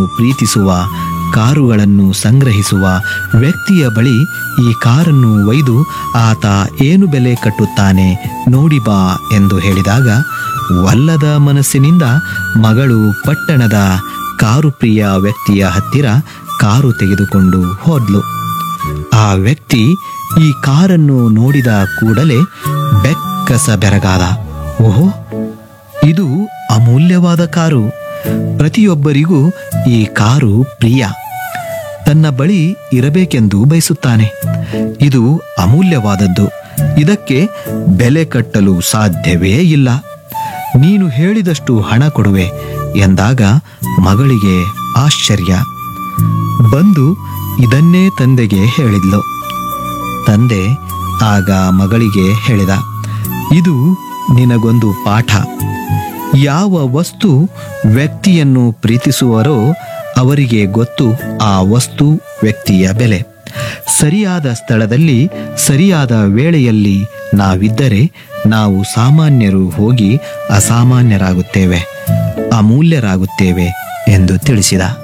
ಪ್ರೀತಿಸುವ ಕಾರುಗಳನ್ನು ಸಂಗ್ರಹಿಸುವ ವ್ಯಕ್ತಿಯ ಬಳಿ ಈ ಕಾರನ್ನು ಒಯ್ದು ಆತ ಏನು ಬೆಲೆ ಕಟ್ಟುತ್ತಾನೆ ನೋಡಿ ಬಾ ಎಂದು ಹೇಳಿದಾಗ ವಲ್ಲದ ಮನಸ್ಸಿನಿಂದ ಮಗಳು ಪಟ್ಟಣದ ಕಾರು ಪ್ರಿಯ ವ್ಯಕ್ತಿಯ ಹತ್ತಿರ ಕಾರು ತೆಗೆದುಕೊಂಡು ಹೋದ್ಲು ಆ ವ್ಯಕ್ತಿ ಈ ಕಾರನ್ನು ನೋಡಿದ ಕೂಡಲೇ ಬೆಕ್ಕಸ ಬೆರಗಾದ ಓಹೋ ಇದು ಅಮೂಲ್ಯವಾದ ಕಾರು ಪ್ರತಿಯೊಬ್ಬರಿಗೂ ಈ ಕಾರು ಪ್ರಿಯ ತನ್ನ ಬಳಿ ಇರಬೇಕೆಂದು ಬಯಸುತ್ತಾನೆ ಇದು ಅಮೂಲ್ಯವಾದದ್ದು ಇದಕ್ಕೆ ಬೆಲೆ ಕಟ್ಟಲು ಸಾಧ್ಯವೇ ಇಲ್ಲ ನೀನು ಹೇಳಿದಷ್ಟು ಹಣ ಕೊಡುವೆ ಎಂದಾಗ ಮಗಳಿಗೆ ಆಶ್ಚರ್ಯ ಬಂದು ಇದನ್ನೇ ತಂದೆಗೆ ಹೇಳಿದ್ಲು ತಂದೆ ಆಗ ಮಗಳಿಗೆ ಹೇಳಿದ ಇದು ನಿನಗೊಂದು ಪಾಠ ಯಾವ ವಸ್ತು ವ್ಯಕ್ತಿಯನ್ನು ಪ್ರೀತಿಸುವರೋ ಅವರಿಗೆ ಗೊತ್ತು ಆ ವಸ್ತು ವ್ಯಕ್ತಿಯ ಬೆಲೆ ಸರಿಯಾದ ಸ್ಥಳದಲ್ಲಿ ಸರಿಯಾದ ವೇಳೆಯಲ್ಲಿ ನಾವಿದ್ದರೆ ನಾವು ಸಾಮಾನ್ಯರು ಹೋಗಿ ಅಸಾಮಾನ್ಯರಾಗುತ್ತೇವೆ ಅಮೂಲ್ಯರಾಗುತ್ತೇವೆ ಎಂದು ತಿಳಿಸಿದ